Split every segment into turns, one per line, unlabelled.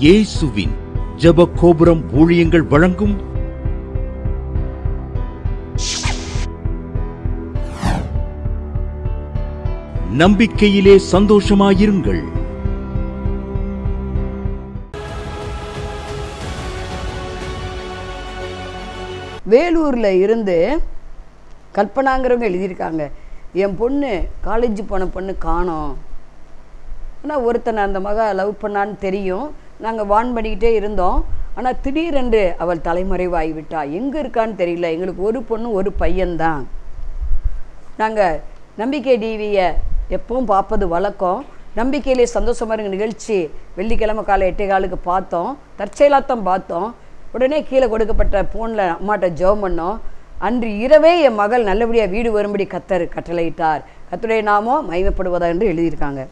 இயேசுவின் ஜெப கோபுரம் ஊழியங்கள் வழங்கும் நம்பிக்கையிலே சந்தோஷமாயிருங்கள்
வேலூரில் இருந்து கல்பனாங்கிறவங்க எழுதியிருக்காங்க என் பொண்ணு காலேஜ் போன பொண்ணு காணோம் ஆனால் ஒருத்தனை அந்த மக லவ் பண்ணான்னு தெரியும் நாங்கள் வான் பண்ணிக்கிட்டே இருந்தோம் ஆனால் திடீரென்று அவள் தலைமறைவாகி விட்டா எங்கே இருக்கான்னு தெரியல எங்களுக்கு ஒரு பொண்ணு ஒரு பையன்தான் நாங்கள் நம்பிக்கை டிவியை எப்பவும் பார்ப்பது வழக்கம் நம்பிக்கையிலே சந்தோஷமாக இருங்க நிகழ்ச்சி வெள்ளிக்கிழமை காலை எட்டே காலுக்கு பார்த்தோம் தற்செயலாத்தான் பார்த்தோம் உடனே கீழே கொடுக்கப்பட்ட ஃபோனில் அம்மாட்ட ஜெபம் பண்ணோம் அன்று இரவே என் மகள் நல்லபடியாக வீடு வரும்படி கத்தர் கட்டளையிட்டார் கத்துடைய நாமோ மகிமைப்படுவதா என்று எழுதியிருக்காங்க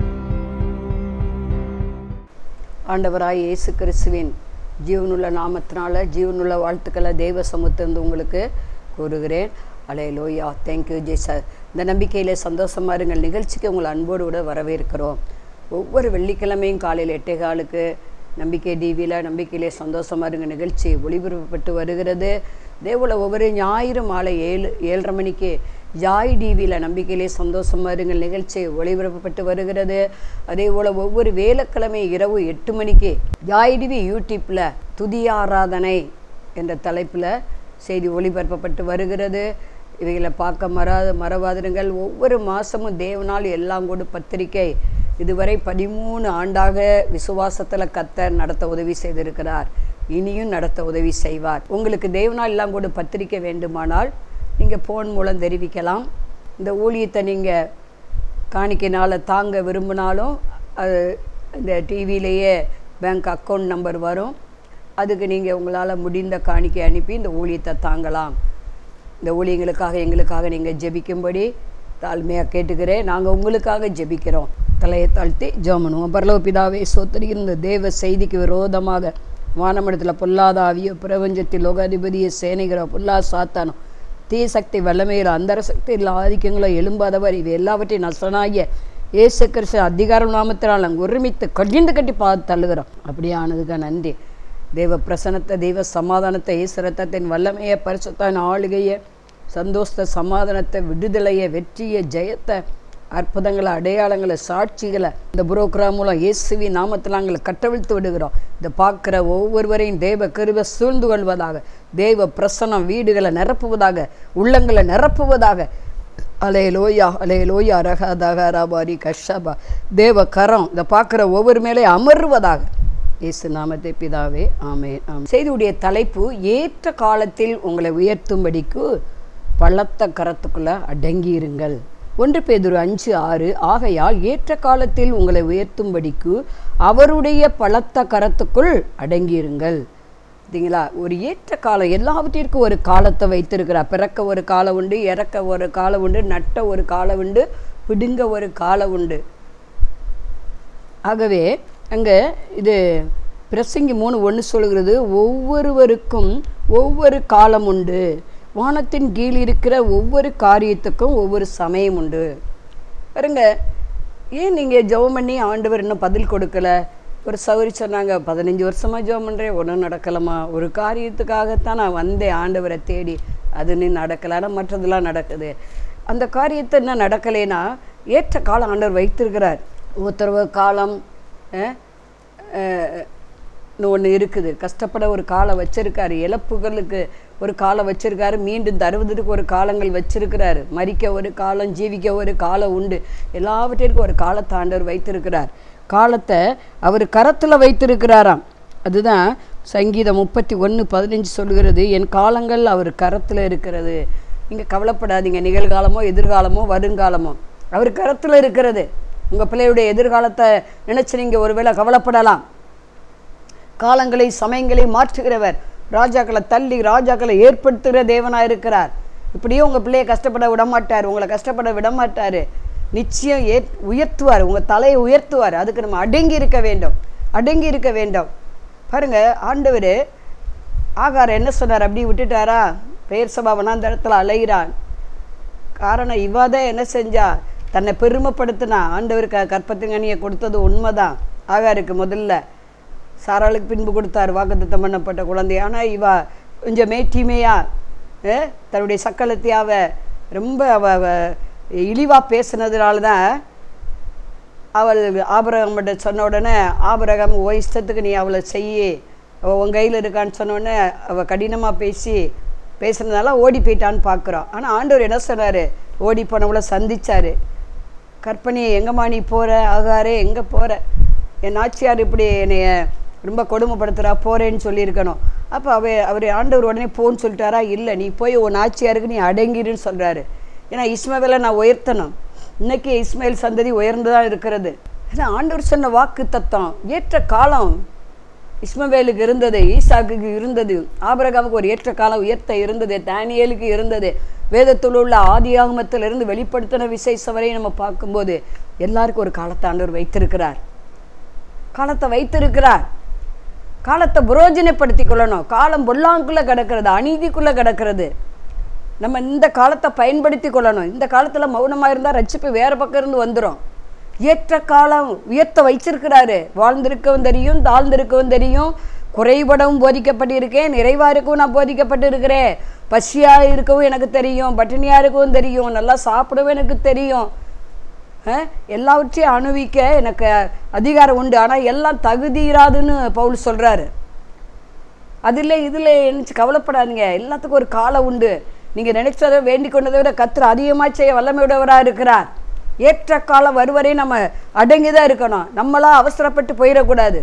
ஆண்டவராய் இயேசு கிறிஸ்துவின் ஜீவனுள்ள நாமத்தினால ஜீவனுள்ள வாழ்த்துக்களை தெய்வ சமூகத்திலிருந்து உங்களுக்கு கூறுகிறேன் அலே லோயா தேங்க்யூ ஜெய் சார் இந்த நம்பிக்கையிலே சந்தோஷமா இருங்கள் நிகழ்ச்சிக்கு உங்களை அன்போடு கூட வரவேற்கிறோம் ஒவ்வொரு வெள்ளிக்கிழமையும் காலையில் எட்டே காலுக்கு நம்பிக்கை டிவியில் நம்பிக்கையிலே சந்தோஷமா இருங்க நிகழ்ச்சி ஒளிபரப்பப்பட்டு வருகிறது தேவோல ஒவ்வொரு ஞாயிறு மாலை ஏழு ஏழரை மணிக்கு ஜாய் டிவியில் நம்பிக்கையிலே சந்தோஷமா இருங்கள் நிகழ்ச்சி ஒளிபரப்பப்பட்டு வருகிறது அதே போல் ஒவ்வொரு வேலைக்கிழமை இரவு எட்டு மணிக்கு ஜாய் டிவி யூடியூப்பில் துதி ஆராதனை என்ற தலைப்பில் செய்தி ஒளிபரப்பப்பட்டு வருகிறது இவைகளை பார்க்க மறாத மறவாதிருங்கள் ஒவ்வொரு மாதமும் தேவனால் எல்லாம் கூட பத்திரிக்கை இதுவரை பதிமூணு ஆண்டாக விசுவாசத்தில் கத்தர் நடத்த உதவி செய்திருக்கிறார் இனியும் நடத்த உதவி செய்வார் உங்களுக்கு தேவனால் எல்லாம் கூட பத்திரிக்கை வேண்டுமானால் நீங்கள் ஃபோன் மூலம் தெரிவிக்கலாம் இந்த ஊழியத்தை நீங்கள் காணிக்கைனால் தாங்க விரும்பினாலும் அது இந்த டிவியிலேயே பேங்க் அக்கௌண்ட் நம்பர் வரும் அதுக்கு நீங்கள் உங்களால் முடிந்த காணிக்கை அனுப்பி இந்த ஊழியத்தை தாங்கலாம் இந்த ஊழியங்களுக்காக எங்களுக்காக நீங்கள் ஜெபிக்கும்படி தாழ்மையாக கேட்டுக்கிறேன் நாங்கள் உங்களுக்காக ஜெபிக்கிறோம் தலையை தாழ்த்தி ஜோமனுவோம் பரலவ பிதாவே சோத்தரிக்கிற இந்த தேவ செய்திக்கு விரோதமாக வானமடத்தில் பொல்லாத ஆவியோ பிரபஞ்சத்தில் லோகாதிபதியை சேனைகிற பொல்லா சாத்தானோ தீ சக்தி வல்லமையில் அந்தர சக்தியில் ஆதிக்கங்களோ எழும்பாதவர் இவை எல்லாவற்றையும் நசனாகிய ஏசு கிறிஸ்து அதிகாரம் நாமத்தினால் நாங்கள் ஒருமித்து கடிந்து கட்டி பார்த்து தள்ளுகிறோம் அப்படியே ஆனதுக்கு நன்றி தெய்வ பிரசனத்தை தெய்வ சமாதானத்தை ஈஸ்வரத்தின் வல்லமையை பரிசுத்தான ஆளுகையை சந்தோஷத்தை சமாதானத்தை விடுதலையை வெற்றியை ஜெயத்தை அற்புதங்களை அடையாளங்களை சாட்சிகளை இந்த புரோக்ராம் மூலம் இயேசுவி நாமத்தில் நாங்கள் கட்டவிழ்த்து விடுகிறோம் இதை பார்க்குற ஒவ்வொருவரையும் தெய்வ கருவை சூழ்ந்து கொள்வதாக தெய்வ பிரசனம் வீடுகளை நிரப்புவதாக உள்ளங்களை நிரப்புவதாக அலே லோயா அலே லோயா ரகதக ரபாரி கஷபா தேவ கரம் இதை பார்க்குற ஒவ்வொரு மேலே அமர்வதாக இயேசு நாமத்தை பிதாவே ஆமே ஆம் செய்தியுடைய தலைப்பு ஏற்ற காலத்தில் உங்களை உயர்த்தும்படிக்கு பள்ளத்த கரத்துக்குள்ள அடங்கியிருங்கள் ஒன்று பேதுரு அஞ்சு ஆறு ஆகையால் ஏற்ற காலத்தில் உங்களை உயர்த்தும்படிக்கு அவருடைய பலத்த கரத்துக்குள் அடங்கியிருங்கள் பார்த்தீங்களா ஒரு ஏற்ற காலம் எல்லாவற்றிற்கும் ஒரு காலத்தை வைத்திருக்கிறார் பிறக்க ஒரு காலம் உண்டு இறக்க ஒரு காலம் உண்டு நட்ட ஒரு காலம் உண்டு பிடுங்க ஒரு காலம் உண்டு ஆகவே அங்கே இது பிரசங்கி மூணு ஒன்று சொல்கிறது ஒவ்வொருவருக்கும் ஒவ்வொரு காலம் உண்டு வானத்தின் கீழ் இருக்கிற ஒவ்வொரு காரியத்துக்கும் ஒவ்வொரு சமயம் உண்டு பாருங்க ஏன் நீங்கள் ஜெபம் பண்ணி ஆண்டவர் இன்னும் பதில் கொடுக்கல ஒரு சௌரி சொன்னாங்க பதினஞ்சு வருஷமாக ஜெபம் பண்ணுறேன் ஒன்றும் நடக்கலமா ஒரு காரியத்துக்காகத்தான் நான் வந்தேன் ஆண்டவரை தேடி அது நீ நடக்கலை ஆனால் மற்றதெல்லாம் நடக்குது அந்த காரியத்தை என்ன நடக்கலைன்னா ஏற்ற காலம் ஆண்டவர் வைத்திருக்கிறார் உத்தரவு காலம் ஒன்று இருக்குது கஷ்டப்பட ஒரு காலம் வச்சிருக்காரு இழப்புகளுக்கு ஒரு காலம் வச்சிருக்காரு மீண்டும் தருவதற்கு ஒரு காலங்கள் வச்சிருக்கிறாரு மறிக்க ஒரு காலம் ஜீவிக்க ஒரு காலம் உண்டு எல்லாவற்றிற்கும் ஒரு காலத்தை ஆண்டவர் வைத்திருக்கிறார் காலத்தை அவர் கரத்தில் வைத்திருக்கிறாராம் அதுதான் சங்கீதம் முப்பத்தி ஒன்று பதினஞ்சு சொல்கிறது என் காலங்கள் அவர் கரத்தில் இருக்கிறது நீங்கள் கவலைப்படாதீங்க நிகழ்காலமோ எதிர்காலமோ வருங்காலமோ அவர் கரத்தில் இருக்கிறது உங்கள் பிள்ளையுடைய எதிர்காலத்தை நினச்சி நீங்கள் ஒருவேளை கவலைப்படலாம் காலங்களை சமயங்களை மாற்றுகிறவர் ராஜாக்களை தள்ளி ராஜாக்களை ஏற்படுத்துகிற தேவனாக இருக்கிறார் இப்படியே உங்கள் பிள்ளையை கஷ்டப்பட விட மாட்டார் உங்களை கஷ்டப்பட விட மாட்டார் நிச்சயம் ஏ உயர்த்துவார் உங்கள் தலையை உயர்த்துவார் அதுக்கு நம்ம அடங்கி இருக்க வேண்டும் அடங்கி இருக்க வேண்டும் பாருங்க ஆண்டவர் ஆகாரம் என்ன சொன்னார் அப்படி விட்டுட்டாரா பெயர் சபா வனாந்தரத்தில் அலைகிறான் காரணம் இவா தான் என்ன செஞ்சா தன்னை பெருமைப்படுத்தினா ஆண்டவருக்கு கற்பத்தின் கனியை கொடுத்தது உண்மைதான் ஆகாருக்கு முதல்ல சாராளுக்கு பின்பு கொடுத்தார் வாக்குத்தத்தம் பண்ணப்பட்ட குழந்தை ஆனால் இவ கொஞ்சம் மேட்டிமையா அஹ், தன்னுடைய சக்கலத்தை அவ ரொம்ப அவ அவ இழிவாக பேசுனதுனால தான் அவள் ஆபரகம்கிட்ட சொன்ன உடனே ஆபரகம் ஓ இஷ்டத்துக்கு நீ அவளை செய்யி அவள் உன் கையில் இருக்கான்னு சொன்ன உடனே அவள் கடினமாக பேசி பேசுனதால ஓடி போயிட்டான்னு பார்க்குறோம் ஆனால் ஆண்டவர் என்ன சொன்னார் ஓடி போனவளை சந்திச்சாரு கற்பனை எங்கம்மா நீ போகிற ஆகாரே எங்கே போகிற என் நாச்சியார் இப்படி என்னைய ரொம்ப கொடுமைப்படுத்துகிறா போகிறேன்னு சொல்லியிருக்கணும் அப்போ அவ அவர் ஆண்டவர் உடனே போன்னு சொல்லிட்டாரா இல்லை நீ போய் உன் நாச்சியாருக்கு நீ அடங்கிருன்னு சொல்கிறாரு ஏன்னா இஸ்மவேலை நான் உயர்த்தணும் இன்னைக்கு இஸ்மாயில் சந்ததி உயர்ந்து தான் இருக்கிறது ஏன்னா ஆண்டவர் சொன்ன வாக்கு தத்தம் ஏற்ற காலம் இஸ்மவேலுக்கு இருந்தது ஈசாக்குக்கு இருந்தது ஆபிரகாமுக்கு ஒரு ஏற்ற காலம் உயர்த்த இருந்தது தானியேலுக்கு இருந்தது வேதத்தில் உள்ள ஆதியாகமத்திலிருந்து வெளிப்படுத்தின விசேஷ வரை நம்ம பார்க்கும்போது எல்லாருக்கும் ஒரு காலத்தை ஆண்டவர் வைத்திருக்கிறார் காலத்தை வைத்திருக்கிறார் காலத்தை புரோஜனப்படுத்தி கொள்ளணும் காலம் பொல்லாங்குள்ளே கிடக்கிறது அநீதிக்குள்ளே கிடக்கிறது நம்ம இந்த காலத்தை பயன்படுத்தி கொள்ளணும் இந்த காலத்தில் மௌனமாக இருந்தால் ரட்சிப்பு வேறு பக்கம் இருந்து வந்துடும் ஏற்ற காலம் உயர்த்த வச்சிருக்கிறாரு வாழ்ந்திருக்கவும் தெரியும் தாழ்ந்திருக்கவும் தெரியும் குறைபடவும் போதிக்கப்பட்டிருக்கேன் நிறைவாக இருக்கவும் நான் போதிக்கப்பட்டு இருக்கிறேன் பசியாக இருக்கவும் எனக்கு தெரியும் பட்டினியாக இருக்கவும் தெரியும் நல்லா சாப்பிடவும் எனக்கு தெரியும் அஹ், எல்லாவற்றையும் அணுவிக்க எனக்கு அதிகாரம் உண்டு ஆனால் எல்லாம் தகுதியிராதுன்னு பவுல் சொல்கிறாரு அதில் இதில் நினச்சி கவலைப்படாதீங்க எல்லாத்துக்கும் ஒரு காலம் உண்டு நீங்கள் நினைச்சதை வேண்டிக் கொண்டதை விட கத்திர அதிகமாக செய்ய வல்லமையுடையவராக இருக்கிறார் ஏற்ற காலம் வருவரை நம்ம அடங்கி தான் இருக்கணும் நம்மளாம் அவசரப்பட்டு போயிடக்கூடாது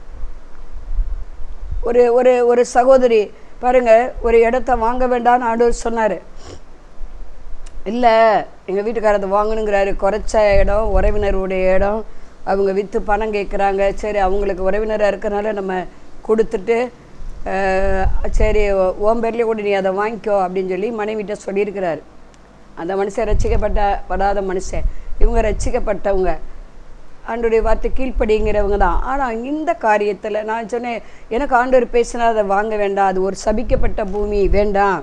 ஒரு ஒரு ஒரு சகோதரி பாருங்க ஒரு இடத்த வாங்க வேண்டாம்னு ஆண்டவர் சொன்னார் இல்லை எங்கள் வீட்டுக்காரத்தை வாங்கணுங்கிறாரு குறைச்ச இடம் உறவினருடைய இடம் அவங்க விற்று பணம் கேட்குறாங்க சரி அவங்களுக்கு உறவினராக இருக்கிறனால நம்ம கொடுத்துட்டு அஹ், சரி ஓம் பேர்லேயே கூட நீ அதை வாங்கிக்கோ அப்படின்னு சொல்லி மனைவிட்ட சொல்லியிருக்கிறாரு அந்த மனுஷன் ரட்சிக்கப்பட்ட படாத மனுஷன் இவங்க ரட்சிக்கப்பட்டவங்க ஆண்டோடைய வார்த்தை கீழ்ப்படிங்கிறவங்க தான் ஆனால் இந்த காரியத்தில் நான் சொன்னேன் எனக்கு ஆண்டவர் பேசினா அதை வாங்க வேண்டாம் அது ஒரு சபிக்கப்பட்ட பூமி வேண்டாம்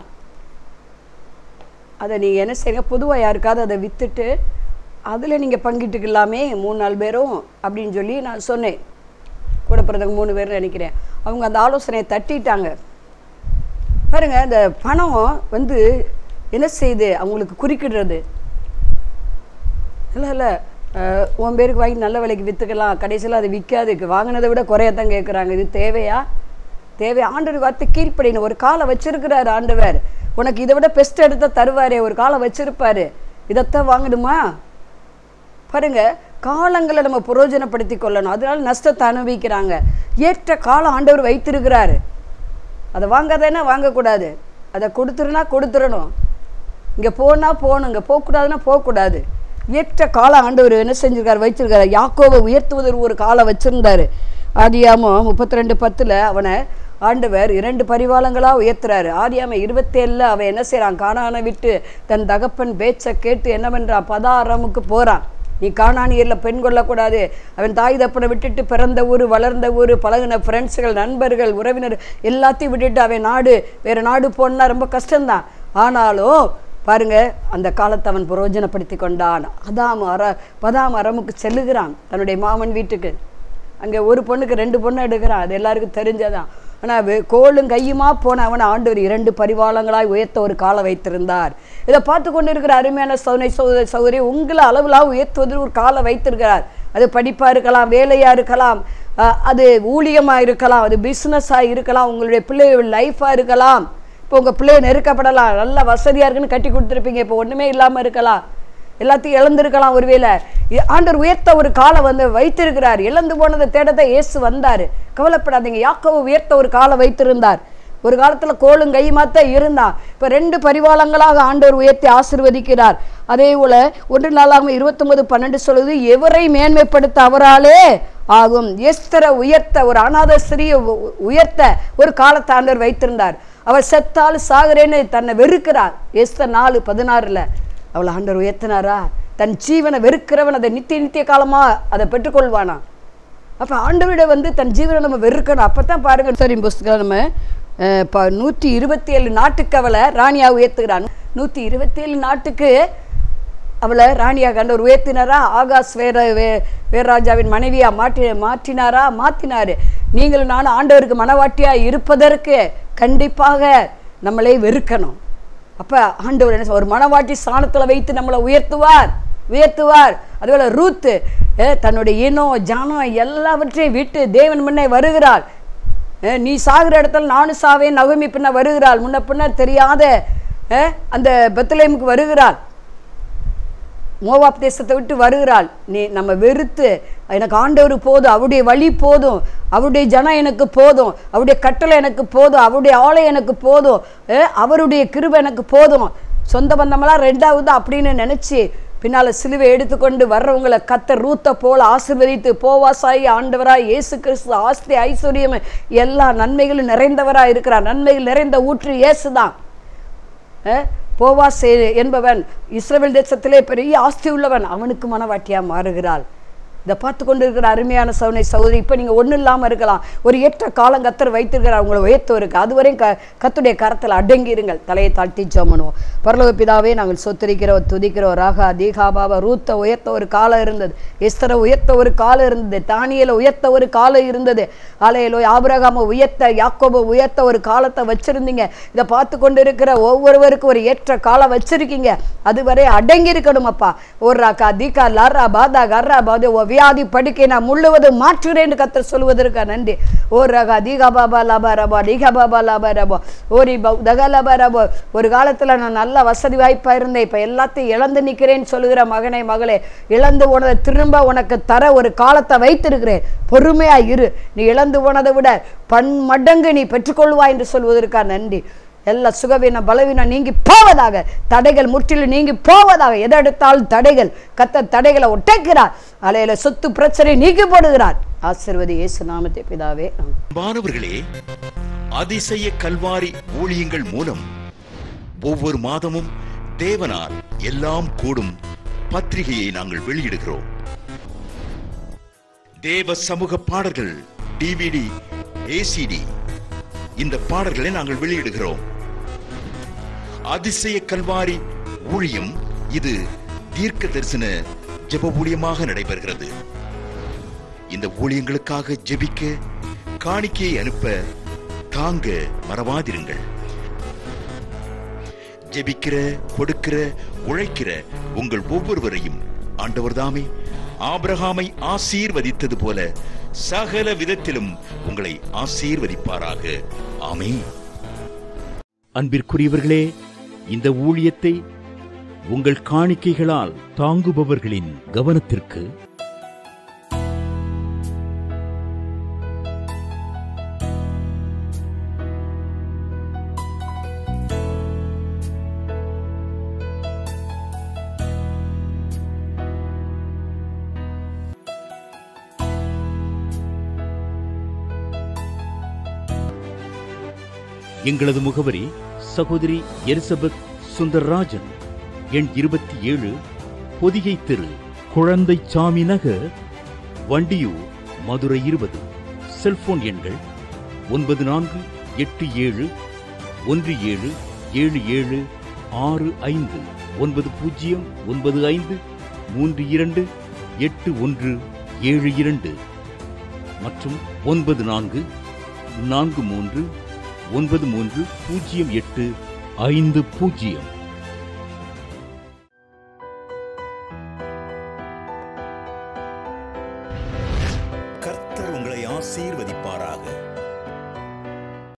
அதை நீங்கள் என்ன செய்யுங்க பொதுவாக யாருக்காவது அதை விற்றுட்டு அதில் நீங்கள் பங்கிட்டுக்கலாமே மூணு நாலு பேரும் அப்படின்னு சொல்லி நான் சொன்னேன் கூட பிறந்தவங்க மூணு பேர் நினைக்கிறேன் அவங்க அந்த ஆலோசனையை தட்டிட்டாங்க பாருங்க அந்த பணம் வந்து என்ன செய்யுது அவங்களுக்கு குறுக்கிடுறது இல்லை இல்லை அஹ், உன் பேருக்கு வாங்கி நல்ல விலைக்கு விற்றுக்கலாம் கடைசியில் அது விற்காது வாங்கினதை விட குறையத்தான் கேட்குறாங்க இது தேவையா தேவை ஆண்டவர் வார்த்தை கீழ்ப்படினு ஒரு காலை வச்சிருக்கிறாரு ஆண்டவர் உனக்கு இதை விட பெஸ்ட் எடுத்த தருவாரே ஒரு காலை வச்சிருப்பாரு இதைத்தான் வாங்கணுமா பாருங்க காலங்களை நம்ம புரோஜனப்படுத்தி கொள்ளணும் அதனால நஷ்டத்தை அனுபவிக்கிறாங்க ஏற்ற காலம் ஆண்டவர் வைத்திருக்கிறாரு அதை வாங்காதேன்னா வாங்கக்கூடாது அதை கொடுத்துருனா கொடுத்துடணும் இங்கே போனால் போகணும் இங்கே போகக்கூடாதுன்னா போகக்கூடாது ஏற்ற காலம் ஆண்டவர் என்ன செஞ்சிருக்காரு வச்சிருக்காரு யாக்கோவை உயர்த்துவதற்கு ஒரு காலம் வச்சிருந்தாரு ஆதியாமோ முப்பத்தி ரெண்டு பத்தில் அவனை ஆண்டவர் இரண்டு பரிவாளங்களாக உயர்த்துறாரு ஆதியாம இருபத்தேழில் அவன் என்ன செய்கிறான் காணானை விட்டு தன் தகப்பன் பேச்சை கேட்டு என்ன பண்ணுறான் பதாரமுக்கு போகிறான் நீ காணானியரில் பெண் கொள்ளக்கூடாது அவன் தாய் தப்பனை விட்டுட்டு பிறந்த ஊர் வளர்ந்த ஊர் பழகின ஃப்ரெண்ட்ஸுகள் நண்பர்கள் உறவினர் எல்லாத்தையும் விட்டுட்டு அவன் நாடு வேறு நாடு போனா ரொம்ப கஷ்டம்தான் ஆனாலும் பாருங்க அந்த காலத்தை அவன் பிரயோஜனப்படுத்தி கொண்டான் அதாம் அற பதாம் அரமுக்கு செல்லுகிறான் தன்னுடைய மாமன் வீட்டுக்கு அங்கே ஒரு பொண்ணுக்கு ரெண்டு பொண்ணு எடுக்கிறான் அது எல்லாருக்கும் தெரிஞ்சதான் ஆனால் கோலும் கையுமா போன அவனை ஆண்டவர் இரண்டு பரிவாளங்களாய் உயர்த்த ஒரு காலம் வைத்திருந்தார் இதை பார்த்து கொண்டு இருக்கிற அருமையான சௌனை சௌத சௌதரி உங்களை அளவுலாம் உயர்த்துவதில் ஒரு காலம் வைத்திருக்கிறார் அது படிப்பாக இருக்கலாம் வேலையாக இருக்கலாம் அஹ், அது ஊழியமாக இருக்கலாம் அது பிஸ்னஸாக இருக்கலாம் உங்களுடைய பிள்ளைகள் லைஃபாக இருக்கலாம் இப்போ உங்கள் பிள்ளை நெருக்கப்படலாம் நல்ல வசதியாக இருக்குன்னு கட்டி கொடுத்துருப்பீங்க இப்போ ஒன்றுமே இல்லாமல் இருக்கலாம் எல்லாத்தையும் இழந்திருக்கலாம் ஒருவேளை இ- ஆண்டவர் உயர்த்த ஒரு காலம் வந்து வைத்திருக்கிறார் இழந்து போனதை தேடத்தை இயேசு வந்தார் கவலைப்படாதீங்க யாக்கோவை உயர்த்த ஒரு காலம் வைத்திருந்தார் ஒரு காலத்தில் கோலும் கையுமாத்தான் இருந்தான் இப்போ ரெண்டு பரிவாளங்களாக ஆண்டவர் உயர்த்தி ஆசிர்வதிக்கிறார் அதே போல ஒன்று நாளாக இருபத்தொன்பது பன்னெண்டு சொல்லுது எவரை மேன்மைப்படுத்த அவராலே ஆகும் எஸ்தரை உயர்த்த ஒரு அநாத ஸ்திரியை உ- உயர்த்த ஒரு காலத்தை ஆண்டவர் வைத்திருந்தார் அவர் செத்தால் சாகுறேன்னு தன்னை வெறுக்கிறார் எஸ்தர் நாலு பதினாறுல அவளை ஆண்டவர் உயர்த்தினாரா தன் ஜீவனை வெறுக்கிறவன் அதை நித்திய நித்திய காலமா அதை பெற்றுக்கொள்வானா அப்போ ஆண்டவரிட வந்து தன் ஜீவனை நம்ம வெறுக்கணும் அப்போ தான் பாருங்க சரி புஸ்தகம் நம்ம அஹ், இப்போ நூற்றி இருபத்தி ஏழு நாட்டுக்கு அவளை ராணியாக உயர்த்துகிறான் நூற்றி இருபத்தி ஏழு நாட்டுக்கு அவளை ராணியாக கண்டவர் உயர்த்தினாரா ஆகாஷ் வேற வே வேராஜாவின் மனைவியா மாற்றி மாற்றினாரா மாற்றினாரு நீங்களும் நானும் ஆண்டவருக்கு மனவாட்டியா இருப்பதற்கு கண்டிப்பாக நம்மளை வெறுக்கணும் அப்போ ஆண்டவர் என்ன சொல்ல- ஒரு மனவாட்டி ஸ்தானத்தில் வைத்து நம்மளை உயர்த்துவார் உயர்த்துவார் அதுபோல ரூத்து ஏ, தன்னுடைய இனம் ஜானம் எல்லாவற்றையும் விட்டு தேவன் முன்னே வருகிறாள் ஏ, நீ சாகிற இடத்துல நானும் சாவேன் நகமி பின்ன வருகிறாள் முன்ன பின்ன தெரியாத ஏ, அந்த பெத்லேமுக்கு வருகிறாள் மோவாப் தேசத்தை விட்டு வருகிறாள் நீ நம்ம வெறுத்து எனக்கு ஆண்டவர் போதும் அவருடைய வழி போதும் அவருடைய ஜனம் எனக்கு போதும் அவருடைய கட்டளை எனக்கு போதும் அவருடைய ஆலை எனக்கு போதும் ஏ, அவருடைய கிருபை எனக்கு போதும் சொந்த பந்தமெல்லாம் ரெண்டாவது அப்படின்னு நினச்சி பின்னால் சிலுவை எடுத்துக்கொண்டு வர்றவங்களை கத்த ரூத்தை போல ஆசீர்வதித்து போவாசாயி ஆண்டவராய் இயேசு கிறிஸ்து ஆஸ்தி ஐஸ்வர்யம் எல்லா நன்மைகளும் நிறைந்தவராய் இருக்கிறார் நன்மைகள் நிறைந்த ஊற்று இயேசு தான் அஹ், போவாஸ் எ- என்பவன் இஸ்ரவேல் தேசத்திலே பெரிய ஆஸ்தி உள்ளவன் அவனுக்கு மனவாட்டியா மாறுகிறாள் இதை பார்த்து கொண்டு இருக்கிற அருமையான சவுனை சகோதரி இப்போ நீங்கள் ஒன்றும் இல்லாமல் இருக்கலாம் ஒரு ஏற்ற காலம் கத்தர் வைத்திருக்கிறார் உங்களை உயர்த்தவருக்கு அதுவரையும் க கத்துடைய கரத்தில் அடங்கி இருங்கள் தலையை தாழ்த்தி ஜோமனுவோம் பரலோக பிதாவே நாங்கள் சொத்தரிக்கிறோம் துதிக்கிறோம் ராகா தீகாபாபா ரூத்தை உயர்த்த ஒரு காலம் இருந்தது எஸ்தரை உயர்த்த ஒரு காலம் இருந்தது தானியலை உயர்த்த ஒரு காலம் இருந்தது ஆலையிலோ ஆபிரகாம உயர்த்த யாக்கோபை உயர்த்த ஒரு காலத்தை வச்சிருந்தீங்க இதை பார்த்து கொண்டு இருக்கிற ஒவ்வொருவருக்கும் ஒரு ஏற்ற காலம் வச்சிருக்கீங்க அதுவரை அடங்கி இருக்கணும் அப்பா ஒரு ராக்கா தீகா லாரா பாதா கர்ரா பாதே ஓ வியாதி படுக்கை நான் முழுவதும் மாற்றுறேன்னு கத்தர் சொல்வதற்கா நன்றி ஓ ரகா தீகா பாபா லாபா ரபா தீகா பாபா லாபா ரபா ஓரி பௌ தகா லாபா ரபா ஒரு காலத்தில் நான் நல்ல வசதி வாய்ப்பாக இருந்தேன் இப்போ எல்லாத்தையும் இழந்து நிற்கிறேன்னு சொல்லுகிற மகனே மகளே இழந்து போனதை திரும்ப உனக்கு தர ஒரு காலத்தை வைத்திருக்கிறேன் பொறுமையா இரு நீ இழந்து போனதை விட பன்மடங்கு நீ பெற்றுக்கொள்வாய் என்று சொல்வதற்கா நன்றி எல்லா சுகவீன பலவீனம் நீங்கி போவதாக தடைகள் முற்றிலும் நீங்கி போவதாக எதை எடுத்தாலும் தடைகள் கத்த தடைகளை ஒட்டைக்கிறார் அலையில சொத்து பிரச்சனை நீக்கி போடுகிறார் ஆசிர்வதி இயேசு நாமத்தை பிதாவே ஆமென்.
மாணவர்களே அதிசய கல்வாரி ஊழியங்கள் மூலம் ஒவ்வொரு மாதமும் தேவனால் எல்லாம் கூடும் பத்திரிகையை நாங்கள் வெளியிடுகிறோம் தேவ சமூக பாடல்கள் டிவிடி ஏசிடி இந்த பாடல்களை நாங்கள் வெளியிடுகிறோம் அதிசய கல்வாரி ஊழியம் இது தீர்க்க தரிசன ஜெப ஊழியமாக நடைபெறுகிறது இந்த ஊழியங்களுக்காக ஜெபிக்க காணிக்கையை அனுப்ப தாங்க மறவாதிருங்கள் ஜெபிக்கிற கொடுக்கிற உழைக்கிற உங்கள் ஒவ்வொருவரையும் ஆண்டவர் தாமே ஆபிரகாமை ஆசீர்வதித்தது போல சகல விதத்திலும் உங்களை ஆசீர்வதிப்பாராக ஆமென்
அன்பிற்குரியவர்களே இந்த ஊழியத்தை உங்கள் காணிக்கைகளால் தாங்குபவர்களின் கவனத்திற்கு எங்களது முகவரி சகோதரி எலிசபெத் சுந்தர்ராஜன் எண் இருபத்தி ஏழு பொதிகை தெரு குழந்தை சாமி நகர் வண்டியூர் மதுரை இருபது செல்போன் எண்கள் ஒன்பது நான்கு எட்டு ஏழு ஒன்று ஏழு ஏழு ஏழு ஆறு ஐந்து ஒன்பது பூஜ்ஜியம் ஒன்பது ஐந்து மூன்று இரண்டு எட்டு ஒன்று ஏழு இரண்டு மற்றும் ஒன்பது நான்கு நான்கு மூன்று ஒன்பது மூன்று பூஜ்ஜியம் எட்டு ஐந்து பூஜ்ஜியம்
கர்த்தர் உங்களை ஆசீர்வதிப்பாராக